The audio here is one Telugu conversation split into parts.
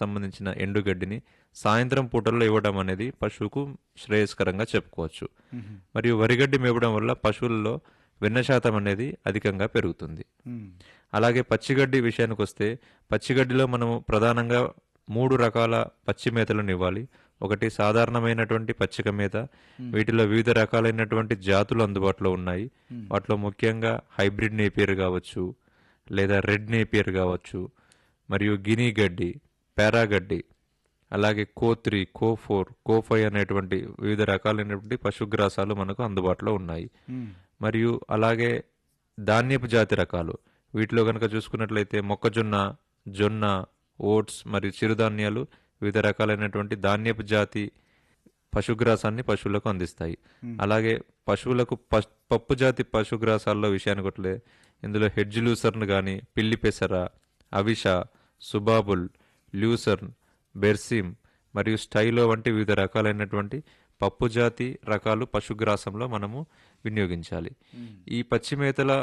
సంబంధించిన ఎండుగడ్డిని సాయంత్రం పూటల్లో ఇవ్వడం అనేది పశువుకు శ్రేయస్కరంగా చెప్పుకోవచ్చు మరియు వరిగడ్డి మేపడం వల్ల పశువులలో వెన్న శాతం అనేది అధికంగా పెరుగుతుంది అలాగే పచ్చిగడ్డి విషయానికి వస్తే పచ్చిగడ్డిలో మనము ప్రధానంగా మూడు రకాల పచ్చి మేతలను ఇవ్వాలి ఒకటి సాధారణమైనటువంటి పచ్చిక మేత వీటిలో వివిధ రకాలైనటువంటి జాతులు అందుబాటులో ఉన్నాయి వాటిలో ముఖ్యంగా హైబ్రిడ్ నేపియర్ కావచ్చు లేదా రెడ్ నేపియర్ కావచ్చు మరియు గినీ గడ్డి పారాగడ్డి అలాగే co three co four co five అనేటువంటి వివిధ రకాలైనటువంటి పశుగ్రాసాలు మనకు అందుబాటులో ఉన్నాయి మరియు అలాగే ధాన్యపు జాతి రకాలు వీటిలో కనుక చూసుకున్నట్లయితే మొక్కజొన్న జొన్న ఓట్స్ మరియు చిరుధాన్యాలు వివిధ రకాలైనటువంటి ధాన్యపు జాతి పశుగ్రాసాన్ని పశువులకు అందిస్తాయి అలాగే పశువులకు పశ్- పప్పు జాతి పశుగ్రాసాల్లో విషయానికి వట్లే ఇందులో హెడ్జ్ లూసర్న్ కానీ పిల్లి పెసర అవిష సుబాబుల్ ల్యూసర్న్ బెర్సిమ్ మరియు స్టైలో వంటి వివిధ రకాలైనటువంటి పప్పు జాతి రకాలు పశుగ్రాసంలో మనము వినియోగించాలి ఈ పచ్చి మేతల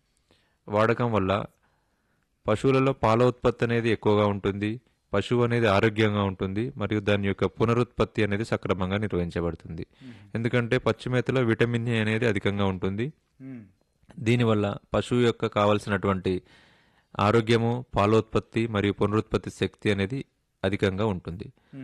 వాడకం వల్ల పశువులలో పాల ఉత్పత్తి అనేది ఎక్కువగా ఉంటుంది పశువు అనేది ఆరోగ్యంగా ఉంటుంది మరియు దాని యొక్క పునరుత్పత్తి అనేది సక్రమంగా నిర్వహించబడుతుంది ఎందుకంటే పచ్చి మేతలో విటమిన్ ఏ అనేది అధికంగా ఉంటుంది దీనివల్ల పశువు యొక్క కావలసినటువంటి ఆరోగ్యము పాలోత్పత్తి మరియు పునరుత్పత్తి శక్తి అనేది అధికంగా ఉంటుంది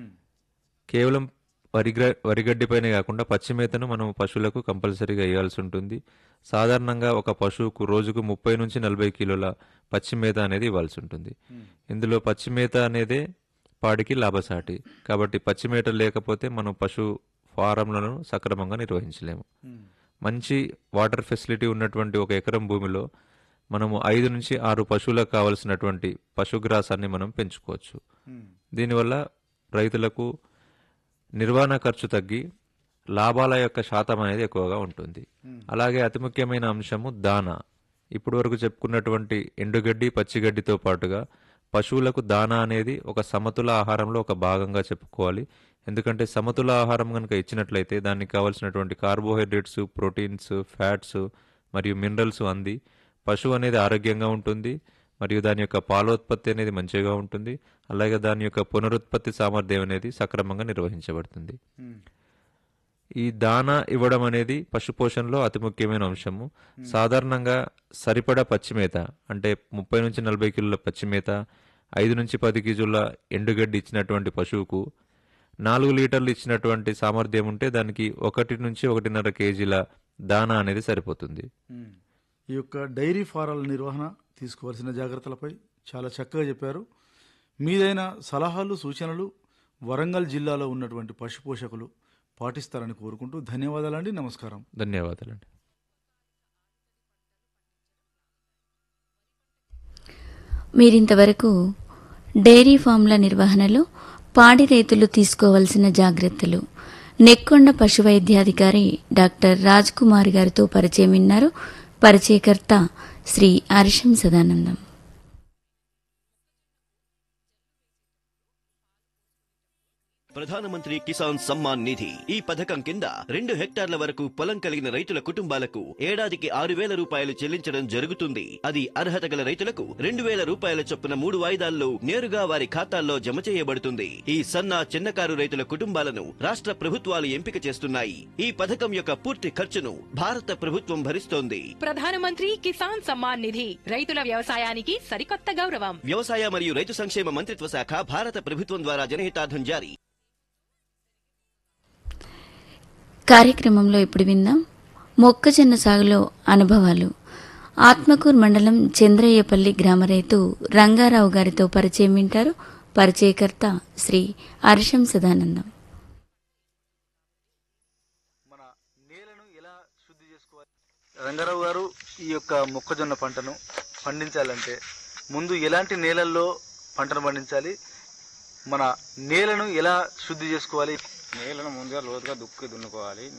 కేవలం వరిగ్ర వరిగడ్డిపైనే కాకుండా పచ్చి మేతను మనం పశువులకు కంపల్సరీగా వేయాల్సి ఉంటుంది సాధారణంగా ఒక పశువుకు రోజుకు ముప్పై నుంచి నలభై కిలోల పచ్చి మేత అనేది ఇవ్వాల్సి ఉంటుంది ఇందులో పచ్చి మేత అనేదే పాడికి లాభసాటి కాబట్టి పచ్చి మేత లేకపోతే మనం పశు ఫారంలను సక్రమంగా నిర్వహించలేము మంచి వాటర్ ఫెసిలిటీ ఉన్నటువంటి ఒక ఎకరం భూమిలో మనము ఐదు నుంచి ఆరు పశువులకు కావలసినటువంటి పశుగ్రాసాన్ని మనం పెంచుకోవచ్చు దీనివల్ల రైతులకు నిర్వహణ ఖర్చు తగ్గి లాభాల యొక్క శాతం అనేది ఎక్కువగా ఉంటుంది అలాగే అతి ముఖ్యమైన అంశము దానా ఇప్పుడు వరకు చెప్పుకున్నటువంటి ఎండుగడ్డి పచ్చిగడ్డితో పాటుగా పశువులకు దానా అనేది ఒక సమతుల ఆహారంలో ఒక భాగంగా చెప్పుకోవాలి ఎందుకంటే సమతుల ఆహారం కనుక ఇచ్చినట్లయితే దానికి కావాల్సినటువంటి కార్బోహైడ్రేట్స్ ప్రోటీన్స్ ఫ్యాట్స్ మరియు మినరల్స్ అంది పశువు అనేది ఆరోగ్యంగా ఉంటుంది మరియు దాని యొక్క పాలోత్పత్తి అనేది మంచిగా ఉంటుంది అలాగే దాని యొక్క పునరుత్పత్తి సామర్థ్యం అనేది సక్రమంగా నిర్వహించబడుతుంది ఈ దానా ఇవ్వడం అనేది పశుపోషణలో అతి ముఖ్యమైన అంశము సాధారణంగా సరిపడా పచ్చిమేత అంటే ముప్పై నుంచి నలభై కిలోల పచ్చిమేత ఐదు నుంచి పది కేజీల ఎండుగడ్డి ఇచ్చినటువంటి పశువుకు నాలుగు లీటర్లు ఇచ్చినటువంటి సామర్థ్యం ఉంటే దానికి ఒకటి నుంచి ఒకటిన్నర కేజీల దానా అనేది సరిపోతుంది ఈ యొక్క డైరీ ఫారాల నిర్వహణ తీసుకోవాల్సిన జాగ్రత్తలపై చాలా చక్కగా చెప్పారు మీదైన సలహాలు సూచనలు వరంగల్ జిల్లాలో ఉన్నటువంటి పశు పోషకులు పాటిస్తారని కోరుకుంటూ ధన్యవాదాలండి నమస్కారం ధన్యవాదాలండి మీరింతవరకు డైరీ ఫామ్ల నిర్వహణలో పాడి రైతులు తీసుకోవాల్సిన జాగ్రత్తలు నెక్కొండ పశు వైద్యాధికారి డాక్టర్ రాజ్ కుమార్ గారితో పరిచయం విన్నారు పరిచయకర్త శ్రీ హర్షం సదానందం ప్రధానమంత్రి కిసాన్ సమ్మాన్ నిధి ఈ పథకం కింద రెండు హెక్టార్ల వరకు పొలం కలిగిన రైతుల కుటుంబాలకు ఏడాదికి ఆరు వేల రూపాయలు చెల్లించడం జరుగుతుంది అది అర్హత గల రైతులకు రెండు వేల రూపాయల చొప్పున మూడు వాయిదాల్లో నేరుగా వారి ఖాతాల్లో జమ చేయబడుతుంది ఈ సన్న చిన్నకారు రైతుల కుటుంబాలను రాష్ట్ర ప్రభుత్వాలు ఎంపిక చేస్తున్నాయి ఈ పథకం యొక్క పూర్తి ఖర్చును భారత ప్రభుత్వం భరిస్తోంది ప్రధానమంత్రి కిసాన్ సమ్మాన్ నిధి రైతుల వ్యవసాయానికి సరికొత్త గౌరవం వ్యవసాయ మరియు రైతు సంక్షేమ మంత్రిత్వ శాఖ భారత ప్రభుత్వం ద్వారా జనహితార్థం జారీ కార్యక్రమంలో ఇప్పుడు విందాం మొక్కజొన్న సాగులో అనుభవాలు ఆత్మకూర్ మండలం చంద్రయ్యపల్లి గ్రామ రైతు రంగారావు గారితో పరిచయం వింటారు పరిచయకర్త శ్రీ హర్షం సదానందం మన నేలను ఎలా శుద్ధి చేసుకోవాలి రంగారావు గారు ఈ యొక్క మొక్కజొన్న పంటను పండించాలంటే ముందు ఎలాంటి నేలల్లో పంటను పండించాలి మన నేలను ఎలా శుద్ధి చేసుకోవాలి నేలను ముందుగా లోతుగా దుక్కి దున్నుకోవాలి